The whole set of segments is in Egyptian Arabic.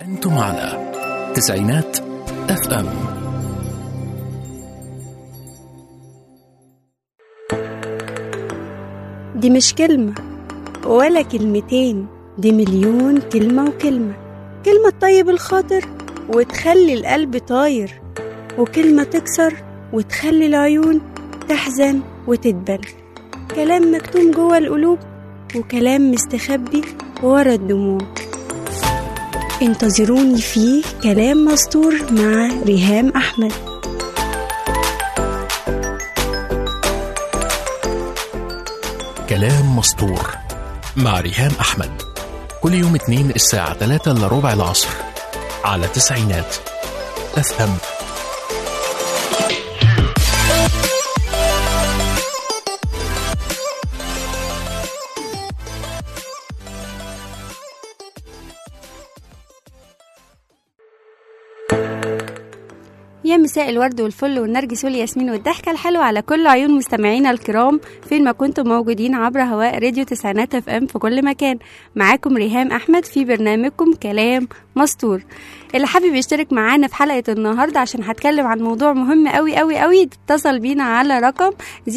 أنتم على تسعينات اف ام دي مش كلمة ولا كلمتين دي مليون كلمة وكلمة كلمة تطيب الخاطر وتخلي القلب طاير وكلمة تكسر وتخلي العيون تحزن وتدبل كلام مكتوم جوه القلوب وكلام مستخبي ورا الدموع انتظروني فيه كلام مستور مع ريهام أحمد كلام مسطور مع ريهام أحمد كل يوم اثنين الساعة 3 إلا ربع العصر على تسعينات اف ام يا مساء الورد والفل والنرجس والياسمين والضحكة الحلوة على كل عيون مستمعينا الكرام فين ما كنتم موجودين عبر هواء راديو تسعينات اف ام في كل مكان معاكم ريهام احمد في برنامجكم كلام مستور اللي حابب يشترك معانا في حلقة النهاردة عشان هتكلم عن موضوع مهم قوي قوي قوي اتصل بينا على رقم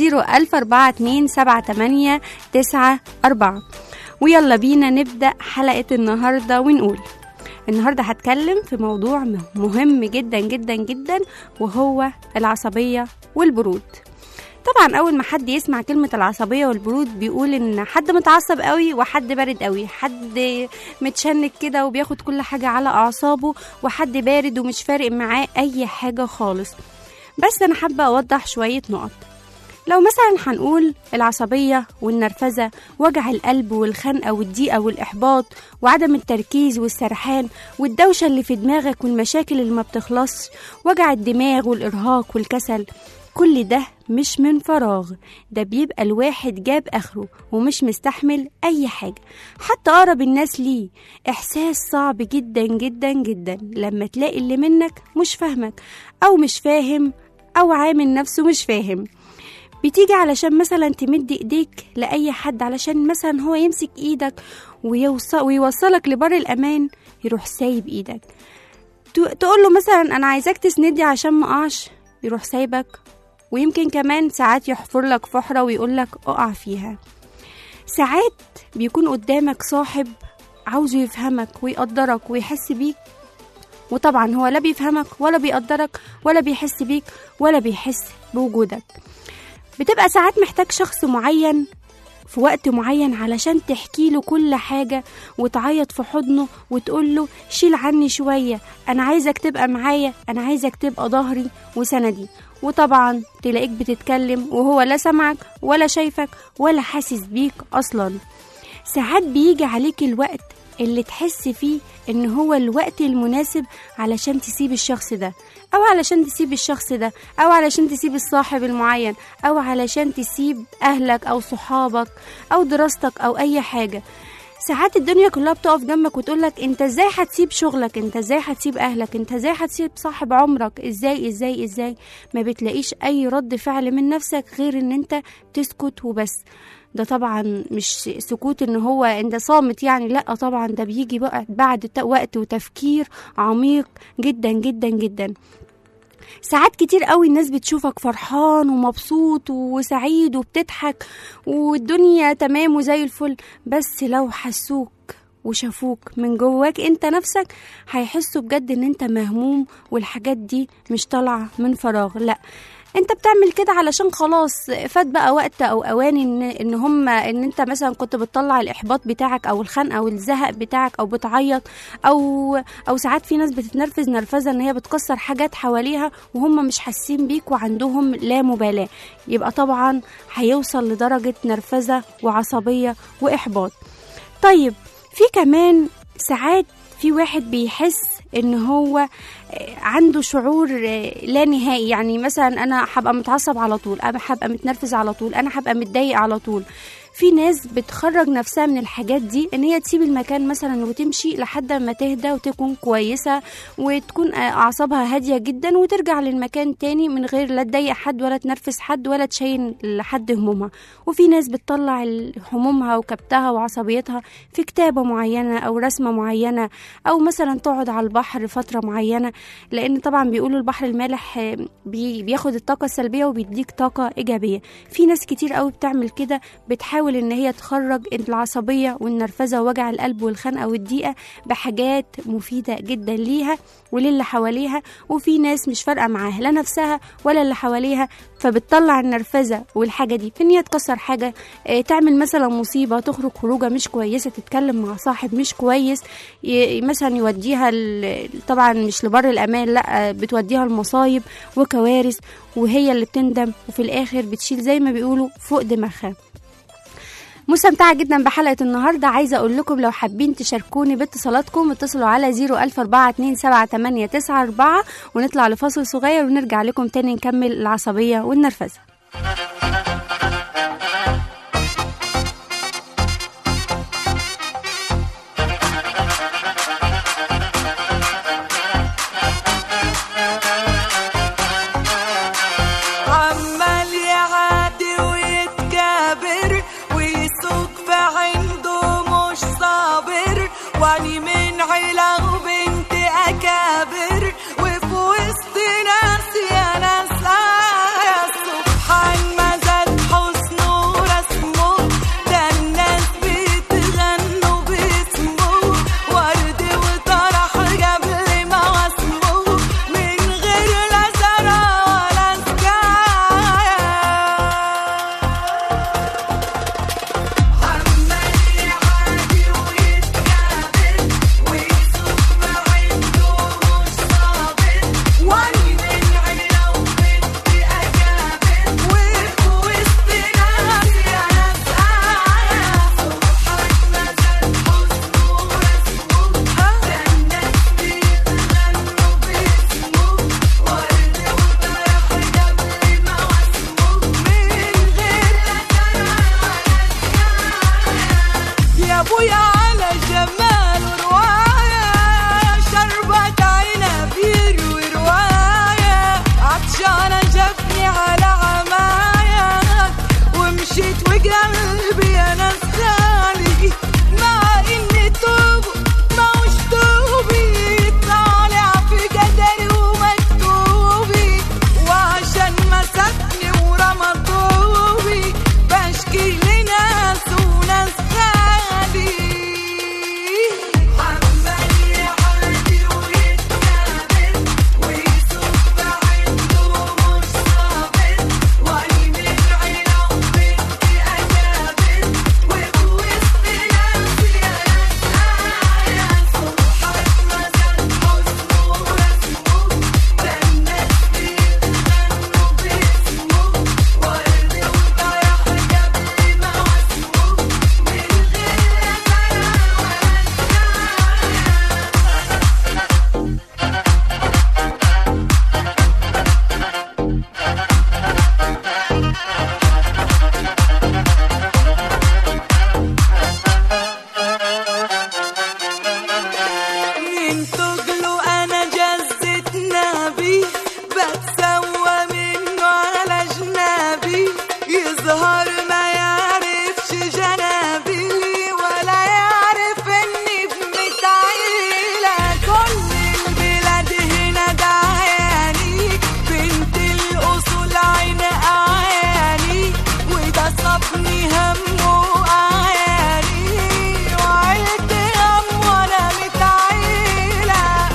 004278894 ويلا بينا نبدأ حلقة النهاردة ونقول النهارده هتكلم في موضوع مهم جدا جدا جدا وهو العصبيه والبرود طبعا اول ما حد يسمع كلمه العصبيه والبرود بيقول ان حد متعصب قوي وحد بارد قوي حد متشنك كده وبياخد كل حاجه على اعصابه وحد بارد ومش فارق معاه اي حاجه خالص بس انا حابه اوضح شويه نقط لو مثلا هنقول العصبية والنرفزة وجع القلب والخنقة والضيقة والإحباط وعدم التركيز والسرحان والدوشة اللي في دماغك والمشاكل اللي ما بتخلصش وجع الدماغ والإرهاق والكسل كل ده مش من فراغ ده بيبقى الواحد جاب آخره ومش مستحمل أي حاجة حتى أقرب الناس ليه إحساس صعب جدا جدا جدا لما تلاقي اللي منك مش فاهمك أو مش فاهم أو عامل نفسه مش فاهم بتيجي علشان مثلا تمد ايديك لاي حد علشان مثلا هو يمسك ايدك ويوصل ويوصلك لبر الامان يروح سايب ايدك تقول له مثلا انا عايزاك تسندي عشان ما اقعش يروح سايبك ويمكن كمان ساعات يحفر لك فحره ويقول لك اقع فيها ساعات بيكون قدامك صاحب عاوزه يفهمك ويقدرك ويحس بيك وطبعا هو لا بيفهمك ولا بيقدرك ولا بيحس بيك ولا بيحس بوجودك بتبقى ساعات محتاج شخص معين في وقت معين علشان تحكي له كل حاجة وتعيط في حضنه وتقول له شيل عني شوية أنا عايزك تبقى معايا أنا عايزك تبقى ظهري وسندي وطبعا تلاقيك بتتكلم وهو لا سمعك ولا شايفك ولا حاسس بيك أصلا ساعات بيجي عليك الوقت اللي تحس فيه ان هو الوقت المناسب علشان تسيب الشخص ده او علشان تسيب الشخص ده او علشان تسيب الصاحب المعين او علشان تسيب اهلك او صحابك او دراستك او اي حاجة ساعات الدنيا كلها بتقف جنبك وتقولك انت ازاي هتسيب شغلك انت ازاي هتسيب اهلك انت ازاي هتسيب صاحب عمرك ازاي ازاي ازاي ما بتلاقيش اي رد فعل من نفسك غير ان انت تسكت وبس ده طبعا مش سكوت ان هو انت صامت يعني لا طبعا ده بيجي بقى بعد وقت وتفكير عميق جدا جدا جدا ساعات كتير قوي الناس بتشوفك فرحان ومبسوط وسعيد وبتضحك والدنيا تمام وزي الفل بس لو حسوك وشافوك من جواك انت نفسك هيحسوا بجد ان انت مهموم والحاجات دي مش طالعه من فراغ لا انت بتعمل كده علشان خلاص فات بقى وقت او اوان ان ان هم ان انت مثلا كنت بتطلع الاحباط بتاعك او الخنقه او الزهق بتاعك او بتعيط او او ساعات في ناس بتتنرفز نرفزه ان هي بتكسر حاجات حواليها وهم مش حاسين بيك وعندهم لا مبالاه يبقى طبعا هيوصل لدرجه نرفزه وعصبيه واحباط طيب في كمان ساعات في واحد بيحس ان هو عنده شعور لا نهائي يعني مثلا انا هبقى متعصب على طول انا هبقى متنرفز على طول انا هبقى متضايق على طول في ناس بتخرج نفسها من الحاجات دي ان هي تسيب المكان مثلا وتمشي لحد ما تهدى وتكون كويسه وتكون اعصابها هاديه جدا وترجع للمكان تاني من غير لا تضايق حد ولا تنرفز حد ولا تشين لحد همومها وفي ناس بتطلع ال- همومها وكبتها وعصبيتها في كتابه معينه او رسمه معينه او مثلا تقعد على البحر فتره معينه لان طبعا بيقولوا البحر المالح آه، بي- بياخد الطاقه السلبيه وبيديك طاقه ايجابيه في ناس كتير قوي بتعمل كده بتحاول ان هي تخرج العصبيه والنرفزه ووجع القلب والخنقه والضيقه بحاجات مفيده جدا ليها وللي حواليها وفي ناس مش فارقه معاها لا نفسها ولا اللي حواليها فبتطلع النرفزه والحاجه دي في ان هي تكسر حاجه آه، تعمل مثلا مصيبه تخرج خروجه مش كويسه تتكلم مع صاحب مش كويس ي- مثلا يوديها ال- طبعا مش لبر الامان لا بتوديها المصايب وكوارث وهي اللي بتندم وفي الاخر بتشيل زي ما بيقولوا فوق دماغها مستمتعة جدا بحلقة النهاردة عايزة أقول لكم لو حابين تشاركوني باتصالاتكم اتصلوا على 014278994 ونطلع لفاصل صغير ونرجع لكم تاني نكمل العصبية والنرفزة عمال يعادي ويتكابر ويسوق في عنده مش صابر واني من عيلة وبنت أكابر وفي وسط ناس يا ناس يا سبحان ما زاد حسنه ورسمه ده الناس بتغنوا باسمه ورد وطرح قبل ما واسمه من غير لا زرع ولا سكاية عمال يعادي ويتكابر ويسوق ما عنده مش صابر واني من عيلة وبنت أكابر وفي وسط ناس يا ناس سبحان ما زاد حسنه ورسمه ده الناس بيتغنوا باسمه ورد وطرح قبل ما واسمه من غير لا زرع يا ابويا على جمال ورواية شربت عنبير ورواية عطشانة جابني على عماية ومشيت وقلبي انا خالي مع اني توب ما وش توبي طالع في قدري ومكتوبي وعشان مسكني ورمى طوبي بشكي لناس وناس غالي عمال يعادي ويتكابر ويسوق عنده مش صابر واني من عيلة وبنت أكابر وفي وسط ناس يا ناس سبحان ما زاد حسنه ورسمه ده الناس بيتغنوا باسمه ورد وطرح قبل ما واسمه من غير لا زرع ولا سكاية من تقلوا انا جزت نبي بتسوى منه على جنابي يظهر ما يعرفش جنابي ولا يعرف اني بنت عيلة كل البلاد هنا دعياني بنت الاصول عين اعياني وده صابني هم واعياني وعيلتي هم وانا متعيلة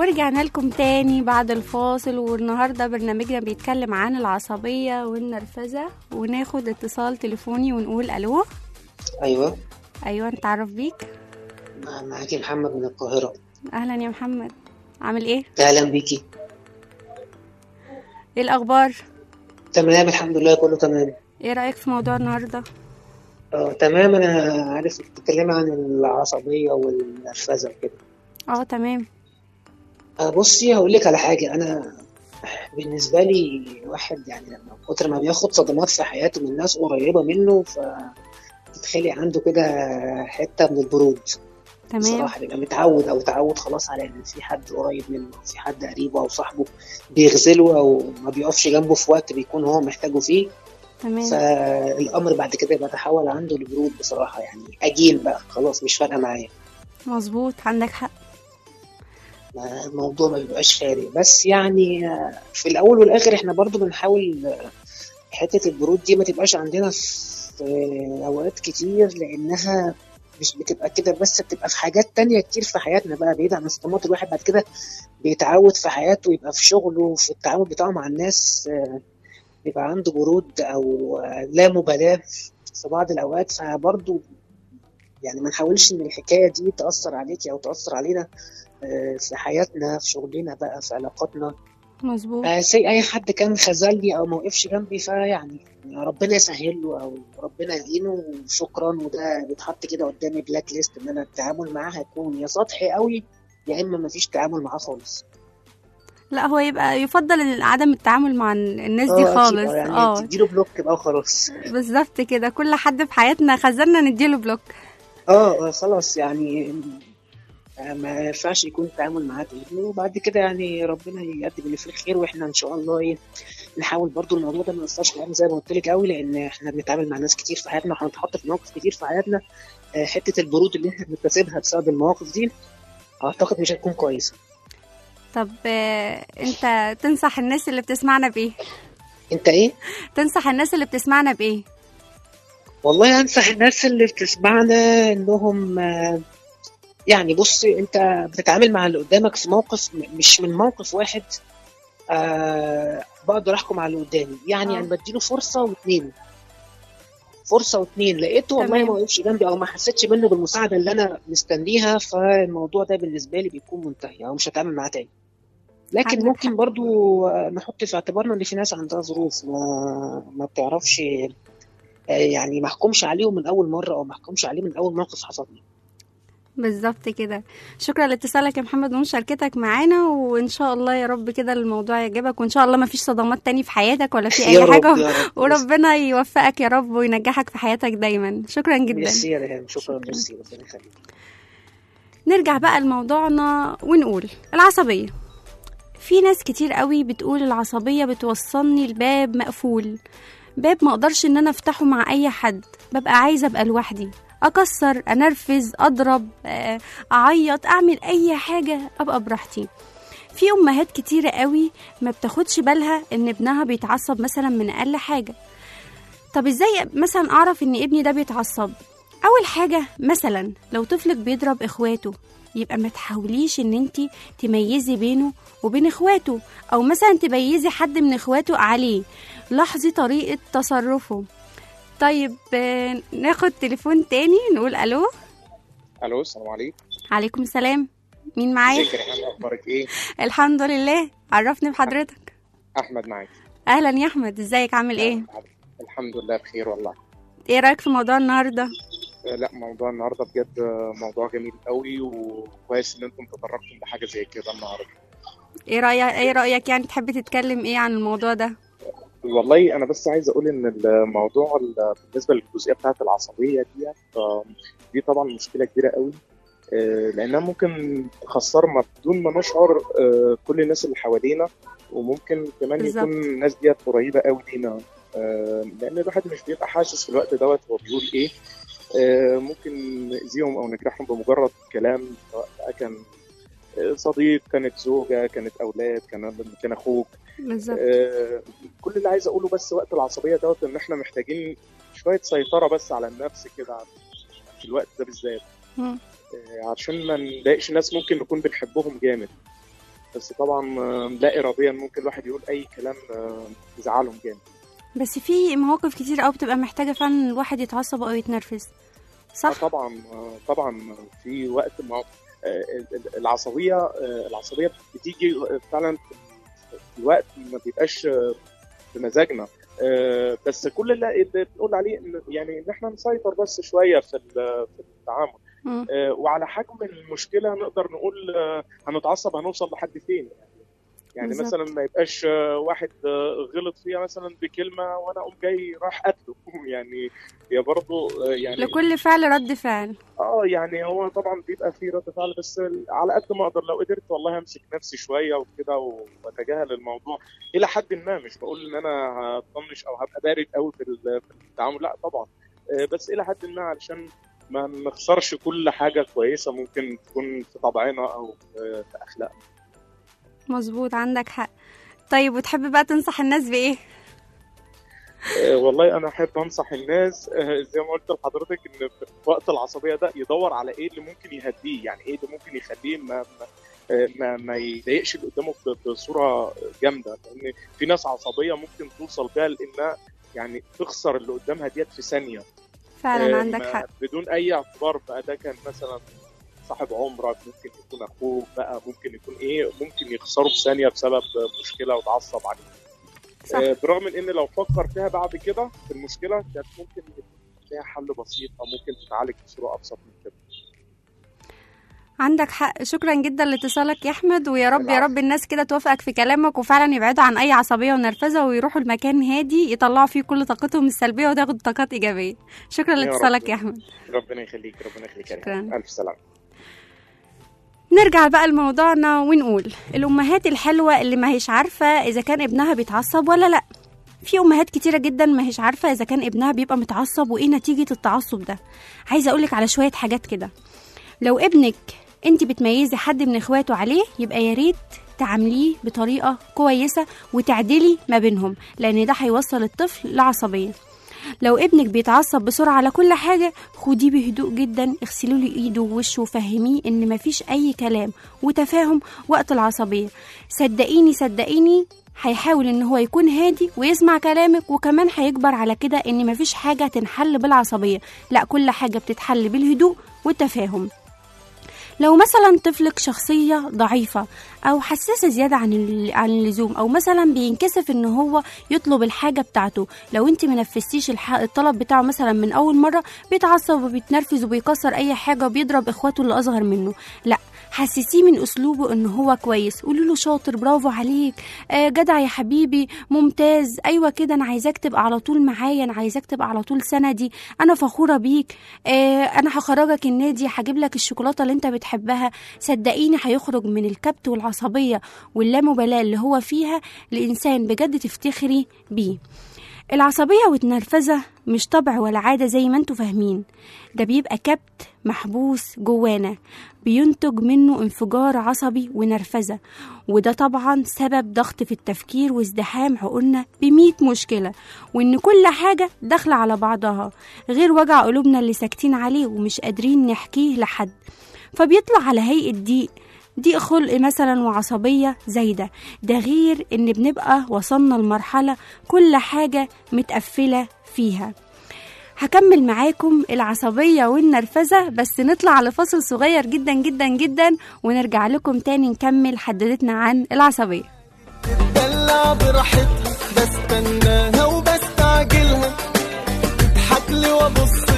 ورجعنا لكم تاني بعد الفاصل والنهارده برنامجنا بيتكلم عن العصبية والنرفزة وناخد اتصال تليفوني ونقول الو ايوه ايوه نتعرف بيك مع- معاكي محمد من القاهرة اهلا يا محمد عامل ايه اهلا بيكي ايه الاخبار تمام الحمد لله كله تمام ايه رايك في موضوع النهارده اه تمام انا عارف بتتكلمي عن العصبية والنرفزة وكده اه تمام آه، بصي هقول لك على حاجة انا بالنسبة لي واحد يعني لما كتر ما بياخد صدمات في حياته من ناس قريبة منه فتتخلي عنده كده حتة من البرود تمام بصراحة بيبقى متعود أو تعود خلاص على إن في حد قريب منه في حد قريبه أو صاحبه بيغزله أو ما بيقفش جنبه في وقت بيكون هو محتاجه فيه تمام فالأمر بعد كده بيتحول عنده لبرود بصراحة يعني أجين بقى خلاص مش فارقة معايا مظبوط عندك حق ما- الموضوع ما بيبقاش فارق بس يعني آه، في الأول والآخر إحنا برضو بنحاول آه، حتة البرود دي ما تبقاش عندنا في آه، أوقات كتير لأنها مش بتبقى كده بس بتبقى في حاجات تانية كتير في حياتنا بقى بعيد عن الصدمات الواحد بعد كده بيتعود في حياته يبقى في شغله في التعامل بتاعه مع الناس آه، بيبقى عنده برود أو آه، لا مبالاة في بعض الأوقات فبرضو يعني ما نحاولش إن الحكاية دي تأثر عليكي أو تأثر علينا آه، في حياتنا في شغلنا بقى في علاقاتنا مظبوط آه، زي اي حد كان خذلني او ما وقفش جنبي فيعني ربنا يسهل له او ربنا يعينه وشكرا وده بيتحط كده قدامي بلاك ليست ان انا التعامل معاه هيكون يا سطحي قوي يا اما ما فيش تعامل معاه خالص لا هو يبقى يفضل عدم التعامل مع الناس دي آه، أكيد، خالص آه، يعني اه تديله بلوك بقى وخلاص بالظبط كده كل حد في حياتنا خذلنا نديله بلوك اه آه، خلاص يعني آه، ما ينفعش يكون التعامل معاه تاني وبعد كده يعني ربنا يقدم اللي فيه الخير واحنا ان شاء الله ايه نحاول برضو الموضوع ده ما يأثرش علينا زي ما قلت لك قوي لان احنا بنتعامل مع ناس كتير في حياتنا وهنتحط في مواقف كتير في حياتنا آه، حته البرود اللي احنا بنكتسبها بسبب المواقف دي اعتقد مش هتكون كويسه طب آه، انت تنصح الناس اللي بتسمعنا بايه انت ايه تنصح الناس اللي بتسمعنا بايه والله انصح الناس اللي بتسمعنا انهم آه، يعني بص انت بتتعامل مع اللي قدامك في موقف م- مش من موقف واحد آه بقدر احكم على اللي قدامي يعني آه. انا بديله فرصه واثنين فرصه واثنين لقيته والله تمام. ما وقفش جنبي او ما حسيتش منه بالمساعده اللي انا مستنيها فالموضوع ده بالنسبه لي بيكون منتهي او مش هتعامل معاه تاني لكن عندك ممكن حق. برضو آه، نحط في اعتبارنا ان في ناس عندها ظروف ما ما بتعرفش آه، يعني ما احكمش عليهم من اول مره او ما احكمش عليه من اول موقف حصل لي بالظبط كده شكرا لاتصالك يا محمد ومشاركتك معانا وان شاء الله يا رب كده الموضوع يعجبك وان شاء الله ما فيش صدمات تاني في حياتك ولا في يا اي رب، حاجه يا رب. وربنا يوفقك يا رب وينجحك في حياتك دايما شكرا جدا ميرسي يا ريهام شكرا ميرسي ربنا يخليك نرجع بقى لموضوعنا ونقول العصبية في ناس كتير قوي بتقول العصبية بتوصلني لباب مقفول باب ما اقدرش ان انا افتحه مع اي حد ببقى عايزة ابقى لوحدي اكسر انرفز اضرب آه، اعيط اعمل اي حاجة ابقى براحتي في امهات كتيرة قوي ما بتاخدش بالها ان ابنها بيتعصب مثلا من اقل حاجة طب ازاي مثلا اعرف ان ابني ده بيتعصب اول حاجة مثلا لو طفلك بيضرب اخواته يبقى ما تحاوليش ان انت تميزي بينه وبين اخواته او مثلا تميزي حد من اخواته عليه لاحظي طريقة تصرفه طيب آه، ناخد تليفون تاني نقول الو الو السلام عليكم عليكم السلام مين معايا ازيك يا ريحان اخبارك ايه الحمد لله عرفني بحضرتك احمد معاك اهلا يا احمد ازيك عامل ايه الحمد لله بخير والله ايه رايك في موضوع النهارده آه، لا موضوع النهارده بجد آه، موضوع جميل قوي وكويس ان انتم تطرقتم لحاجه زي كده النهارده ايه رايك ايه رايك يعني تحب تتكلم ايه عن الموضوع ده والله انا بس عايز اقول ان الموضوع ال- بالنسبه للجزئيه بتاعه العصبيه ديت آه، دي طبعا مشكله كبيره قوي آه، لانها ممكن تخسرنا بدون ما نشعر آه، كل الناس اللي حوالينا وممكن كمان بالظبط. يكون الناس ديت قريبه قوي لينا آه، لان الواحد مش بيبقى حاسس في الوقت دوت هو بيقول ايه آه، ممكن نأذيهم او نجرحهم بمجرد كلام سواء بقى كان آه، صديق كانت زوجه كانت اولاد كان كان اخوك بالظبط آه، كل اللي عايز اقوله بس وقت العصبيه دوت ان احنا محتاجين شويه سيطره بس على النفس كده في الوقت ده بالذات مم. آه، عشان ما نضايقش ناس ممكن نكون بنحبهم جامد بس طبعا آه، لا اراديا ممكن الواحد يقول اي كلام آه، يزعلهم جامد بس في مواقف كتير قوي بتبقى محتاجه فعلا الواحد يتعصب او يتنرفز آه، صح طبعا آه، طبعا في وقت ما آه، ال- ال- العصبيه آه، العصبيه بتيجي فعلا في الوقت ما بيبقاش آه، بمزاجنا آه، بس كل اللي اللي بنقول عليه إن يعني ان احنا نسيطر بس شويه في ال- في التعامل مم. آه، وعلى حجم المشكله نقدر نقول آه، هنتعصب هنوصل لحد فين يعني بالظبط. مثلا ما يبقاش آه، واحد آه، غلط فيها مثلا بكلمه وانا اقوم جاي راح قتله يعني هي برضه آه، يعني لكل فعل رد فعل اه يعني هو طبعا بيبقى فيه رد فعل بس على قد ما اقدر لو قدرت والله امسك نفسي شويه وكده واتجاهل الموضوع الى حد ما مش بقول ان انا هطنش او هبقى بارد قوي في ال- في التعامل لا طبعا آه، بس الى حد ما علشان ما نخسرش كل حاجه كويسه ممكن تكون في طبعنا او في في اخلاقنا مظبوط عندك حق طيب وتحب بقى تنصح الناس بايه آه، والله انا احب انصح الناس آه، زي ما قلت لحضرتك ان في وقت العصبيه ده يدور على ايه اللي ممكن يهديه يعني ايه اللي ممكن يخليه ما ما آه، ما, ما يضايقش اللي قدامه ب- بصوره جامده لان في ناس عصبيه ممكن توصل بيها لانها يعني تخسر اللي قدامها ديت في ثانيه فعلا آه، عندك ما- حق بدون اي اعتبار بقى ده كان مثلا صاحب عمرك ممكن يكون اخوك بقى ممكن يكون ايه ممكن يخسره في ثانيه بسبب مشكله وتعصب عليه صح آه، برغم ان لو فكر فيها بعد كده في المشكله كانت ممكن يكون ليها حل بسيط او ممكن تتعالج بصوره ابسط من كده عندك حق شكرا جدا لاتصالك يا احمد ويا رب يا العفو. رب الناس كده توافقك في كلامك وفعلا يبعدوا عن اي عصبيه ونرفزه ويروحوا المكان هادي يطلعوا فيه كل طاقتهم السلبيه وتاخدوا طاقات ايجابيه شكرا يا لاتصالك رب. يا احمد ربنا يخليك ربنا يخليك يا ريهام. شكراً. الف سلامه نرجع بقى لموضوعنا ونقول الامهات الحلوه اللي ما هيش عارفه اذا كان ابنها بيتعصب ولا لا في امهات كتيره جدا ما هيش عارفه اذا كان ابنها بيبقى متعصب وايه نتيجه التعصب ده عايزه اقولك على شويه حاجات كده لو ابنك انت بتميزي حد من اخواته عليه يبقى يا ريت تعامليه بطريقه كويسه وتعدلي ما بينهم لان ده هيوصل الطفل لعصبيه لو ابنك بيتعصب بسرعة على كل حاجة خديه بهدوء جدا اغسلوا له ايده ووشه وفهميه ان مفيش اي كلام وتفاهم وقت العصبية صدقيني صدقيني هيحاول ان هو يكون هادي ويسمع كلامك وكمان هيكبر على كده ان مفيش حاجة تنحل بالعصبية لا كل حاجة بتتحل بالهدوء والتفاهم لو مثلا طفلك شخصية ضعيفة أو حساسة زيادة عن ال- عن اللزوم أو مثلا بينكسف إن هو يطلب الحاجة بتاعته لو أنت منفذتيش الح- الطلب بتاعه مثلا من أول مرة بيتعصب وبيتنرفز وبيكسر أي حاجة وبيضرب إخواته اللي أصغر منه لا حسسيه من اسلوبه ان هو كويس قولي له شاطر برافو عليك آه جدع يا حبيبي ممتاز ايوه كده انا عايزاك تبقى على طول معايا انا عايزاك تبقى على طول سندي انا فخوره بيك آه انا هخرجك النادي هجيب لك الشوكولاته اللي انت بتحبها صدقيني هيخرج من الكبت والعصبيه واللامبالاه اللي هو فيها لانسان بجد تفتخري بيه العصبية والنرفزة مش طبع ولا عادة زي ما انتوا فاهمين ده بيبقى كبت محبوس جوانا بينتج منه انفجار عصبي ونرفزة وده طبعا سبب ضغط في التفكير وازدحام عقولنا بمية مشكلة وإن كل حاجة داخلة على بعضها غير وجع قلوبنا اللي ساكتين عليه ومش قادرين نحكيه لحد فبيطلع على هيئة ضيق ضيق خلق مثلا وعصبية زايدة ده غير إن بنبقى وصلنا لمرحلة كل حاجة متقفلة فيها هكمل معاكم العصبية والنرفزة بس نطلع لفاصل صغير جدا جدا جدا ونرجع لكم تاني نكمل حددتنا عن العصبية تدلع براحتها بستناها وبستعجلها تضحك لي وابص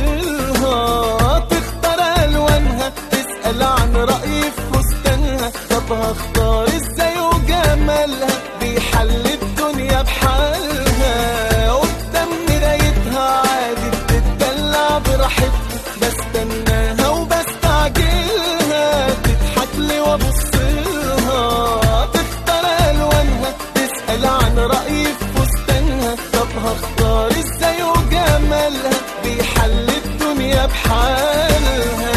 لها تختار الوانها تسال عن رايي في فستانها طب هختار ازاي وجمالها بيحل الدنيا بحالها قدام مرايتها عادي بتدلع براحتها بستناها وبستعجلها تضحك لي وابص لها تختار الوانها تسال عن رايي في فستانها طب هختار ازاي وجمالها بيحل الدنيا بحالها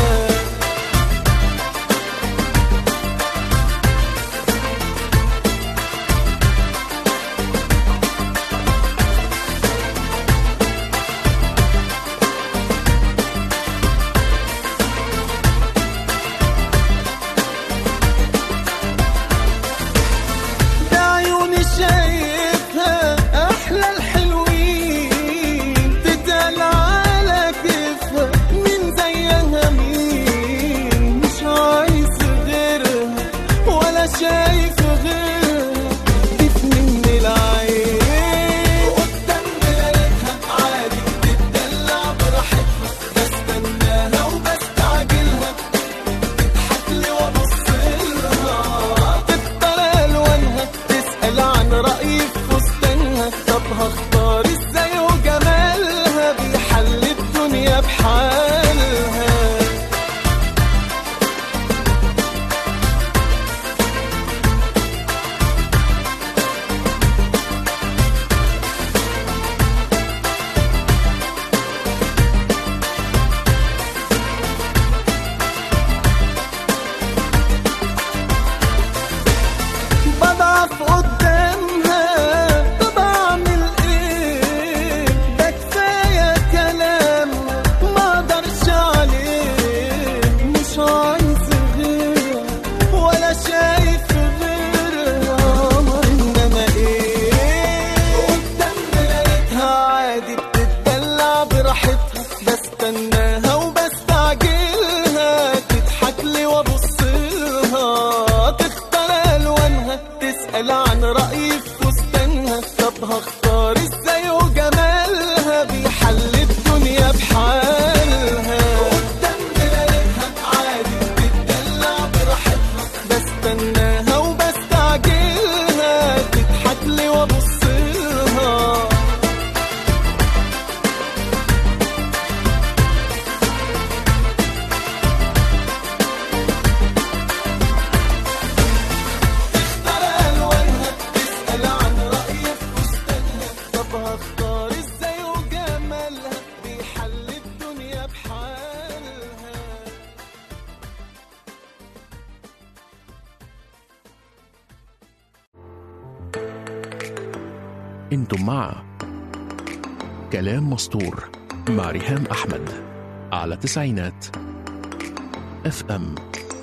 انتم مع كلام مستور مع ريهام احمد على تسعينات اف ام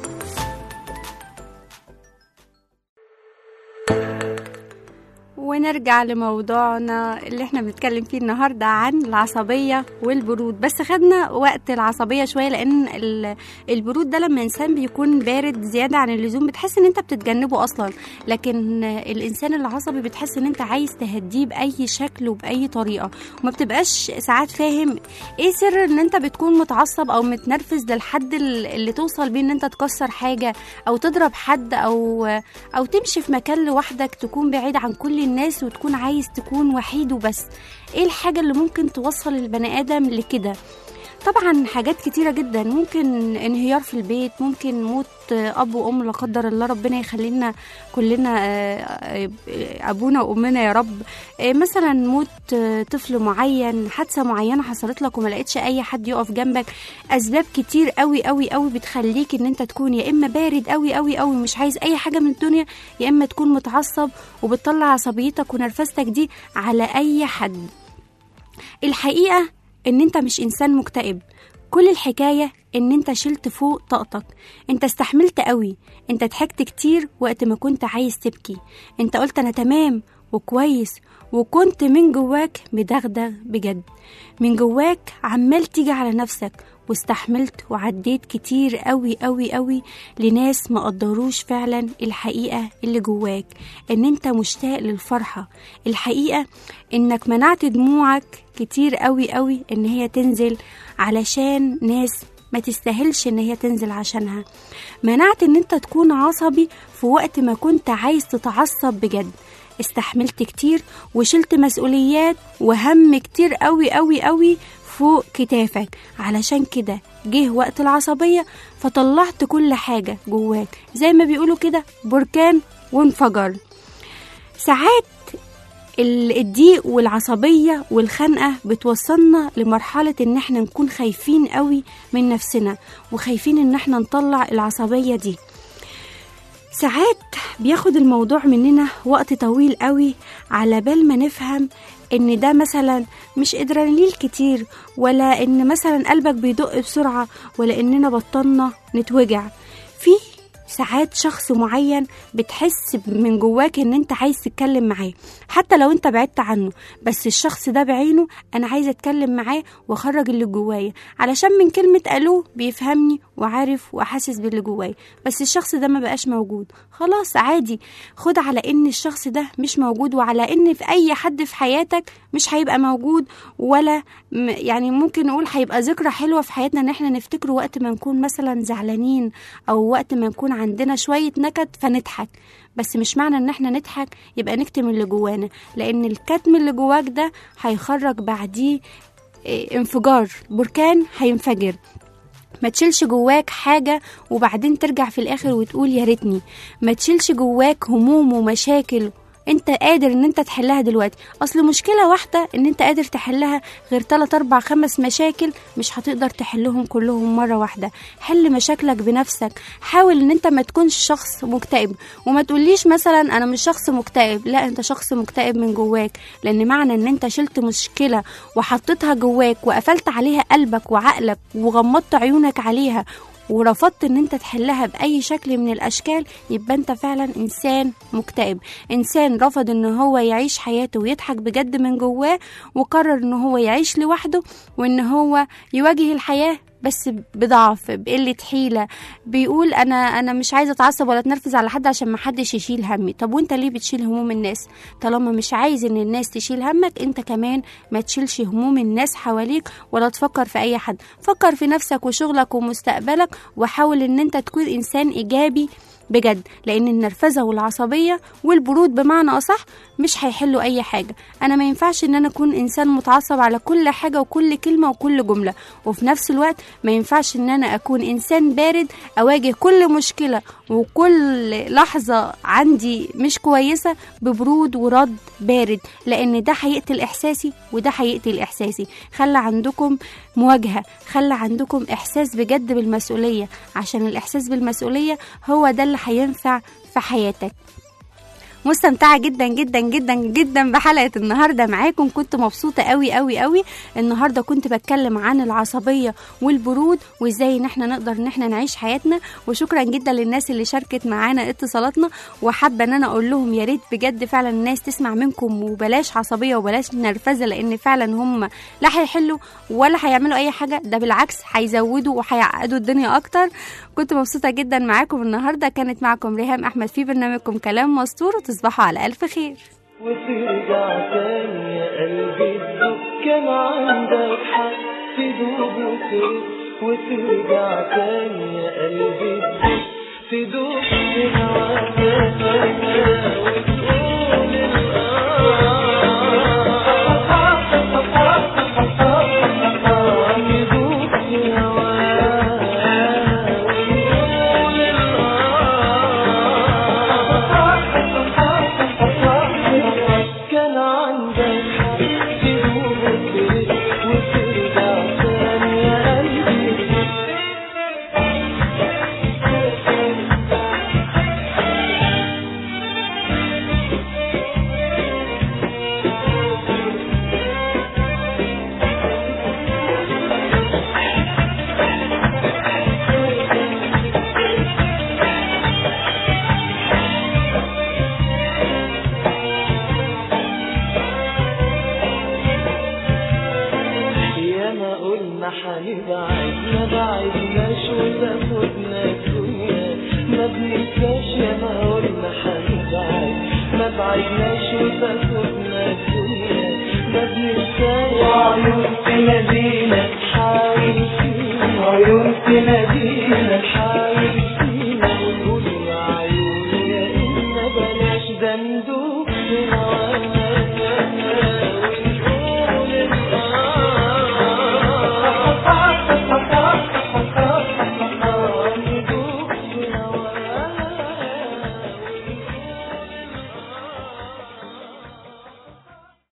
ونرجع لموضوعنا اللي احنا بنتكلم فيه النهارده عن العصبيه والبرود بس خدنا وقت العصبيه شويه لان ال- البرود ده لما انسان بيكون بارد زياده عن اللزوم بتحس ان انت بتتجنبه اصلا لكن الانسان العصبي بتحس ان انت عايز تهديه باي شكل وباي طريقه وما بتبقاش ساعات فاهم ايه سر ان انت بتكون متعصب او متنرفز للحد ال- اللي توصل بيه ان انت تكسر حاجه او تضرب حد او او تمشي في مكان لوحدك تكون بعيد عن كل الناس وتكون عايز تكون وحيد وبس ايه الحاجة اللي ممكن توصل البني ادم لكده طبعا حاجات كتيرة جدا ممكن انهيار في البيت ممكن موت اب وام لا قدر الله ربنا يخلينا كلنا آه، آه، ابونا وامنا يا رب آه، مثلا موت آه، طفل معين حادثه معينه حصلت لك وما لقيتش اي حد يقف جنبك اسباب كتير قوي قوي قوي بتخليك ان انت تكون يا اما بارد قوي قوي قوي مش عايز اي حاجه من الدنيا يا اما تكون متعصب وبتطلع عصبيتك ونرفزتك دي على اي حد الحقيقه ان انت مش انسان مكتئب كل الحكايه ان انت شلت فوق طاقتك انت استحملت قوي انت ضحكت كتير وقت ما كنت عايز تبكي انت قلت انا تمام وكويس وكنت من جواك مدغدغ بجد من جواك عمال تيجي على نفسك واستحملت وعديت كتير قوي قوي قوي لناس ما قدروش فعلا الحقيقة اللي جواك ان انت مشتاق للفرحة الحقيقة انك منعت دموعك كتير قوي قوي ان هي تنزل علشان ناس ما تستاهلش ان هي تنزل عشانها منعت ان انت تكون عصبي في وقت ما كنت عايز تتعصب بجد استحملت كتير وشلت مسؤوليات وهم كتير قوي قوي قوي فوق كتافك علشان كده جه وقت العصبية فطلعت كل حاجة جواك زي ما بيقولوا كده بركان وانفجر ساعات ال- الضيق والعصبية والخنقة بتوصلنا لمرحلة ان احنا نكون خايفين قوي من نفسنا وخايفين ان احنا نطلع العصبية دي ساعات بياخد الموضوع مننا وقت طويل قوي على بال ما نفهم ان ده مثلا مش ادرينالين كتير ولا ان مثلا قلبك بيدق بسرعة ولا اننا بطلنا نتوجع في ساعات شخص معين بتحس من جواك ان انت عايز تتكلم معاه حتى لو انت بعدت عنه بس الشخص ده بعينه انا عايزه اتكلم معاه واخرج اللي جوايا علشان من كلمه الو بيفهمني وعارف وحاسس باللي جوايا بس الشخص ده ما بقاش موجود خلاص عادي خد على ان الشخص ده مش موجود وعلى ان في اي حد في حياتك مش هيبقى موجود ولا م- يعني ممكن نقول هيبقى ذكرى حلوه في حياتنا ان احنا نفتكره وقت ما نكون مثلا زعلانين او وقت ما نكون عندنا شويه نكد فنضحك بس مش معنى ان احنا نضحك يبقى نكتم اللي جوانا لان الكتم اللي جواك ده هيخرج بعديه إيه، انفجار بركان هينفجر ما تشيلش جواك حاجة وبعدين ترجع في الآخر وتقول يا ريتني ما تشيلش جواك هموم ومشاكل انت قادر ان انت تحلها دلوقتي اصل مشكلة واحدة ان انت قادر تحلها غير 3 4 5 مشاكل مش هتقدر تحلهم كلهم مرة واحدة حل مشاكلك بنفسك حاول ان انت ما تكونش شخص مكتئب وما تقوليش مثلا انا مش شخص مكتئب لا انت شخص مكتئب من جواك لان معنى ان انت شلت مشكلة وحطيتها جواك وقفلت عليها قلبك وعقلك وغمضت عيونك عليها ورفضت ان انت تحلها باي شكل من الاشكال يبقى انت فعلا انسان مكتئب انسان رفض ان هو يعيش حياته ويضحك بجد من جواه وقرر ان هو يعيش لوحده وان هو يواجه الحياه بس بضعف بقلة حيلة بيقول أنا أنا مش عايزة أتعصب ولا أتنرفز على حد عشان محدش يشيل همي طب وأنت ليه بتشيل هموم الناس طالما مش عايز إن الناس تشيل همك أنت كمان ما تشيلش هموم الناس حواليك ولا تفكر في أي حد فكر في نفسك وشغلك ومستقبلك وحاول إن أنت تكون إنسان إيجابي بجد لان النرفزه والعصبيه والبرود بمعنى اصح مش هيحلوا اي حاجه انا ما ينفعش ان انا اكون انسان متعصب على كل حاجه وكل كلمه وكل جمله وفي نفس الوقت ما ينفعش ان انا اكون انسان بارد اواجه كل مشكله وكل لحظه عندي مش كويسه ببرود ورد بارد لان ده هيقتل احساسي وده هيقتل احساسي خلى عندكم مواجهه خلى عندكم احساس بجد بالمسؤوليه عشان الاحساس بالمسؤوليه هو ده اللي هينفع في حياتك مستمتعة جدا جدا جدا جدا بحلقة النهاردة معاكم كنت مبسوطة قوي قوي قوي النهاردة كنت بتكلم عن العصبية والبرود وازاي ان احنا نقدر ان احنا نعيش حياتنا وشكرا جدا للناس اللي شاركت معانا اتصالاتنا وحابة ان انا اقول لهم يا ريت بجد فعلا الناس تسمع منكم وبلاش عصبية وبلاش نرفزة لان فعلا هم لا هيحلوا ولا هيعملوا اي حاجة ده بالعكس هيزودوا وهيعقدوا الدنيا اكتر كنت مبسوطة جدا معاكم النهاردة كانت معكم ريهام احمد في برنامجكم كلام مستور وتصبحوا على الف خير وترجع تاني يا قلبي تدوب كان عندك حق تدوب وترد وترجع تاني يا قلبي تدوب تدوب في هواك وتقول الآه تدوب في هواك كان عندك حق تدوب وترد وترجع تاني يا قلبي يا ما قلنا حنبعد ما بعدناش وتاخدنا الدنيا ما بننساش يا ما قلنا حنبعد ما بعدناش وتاخدنا الدنيا ما بننساش وعيون تنادينا حاول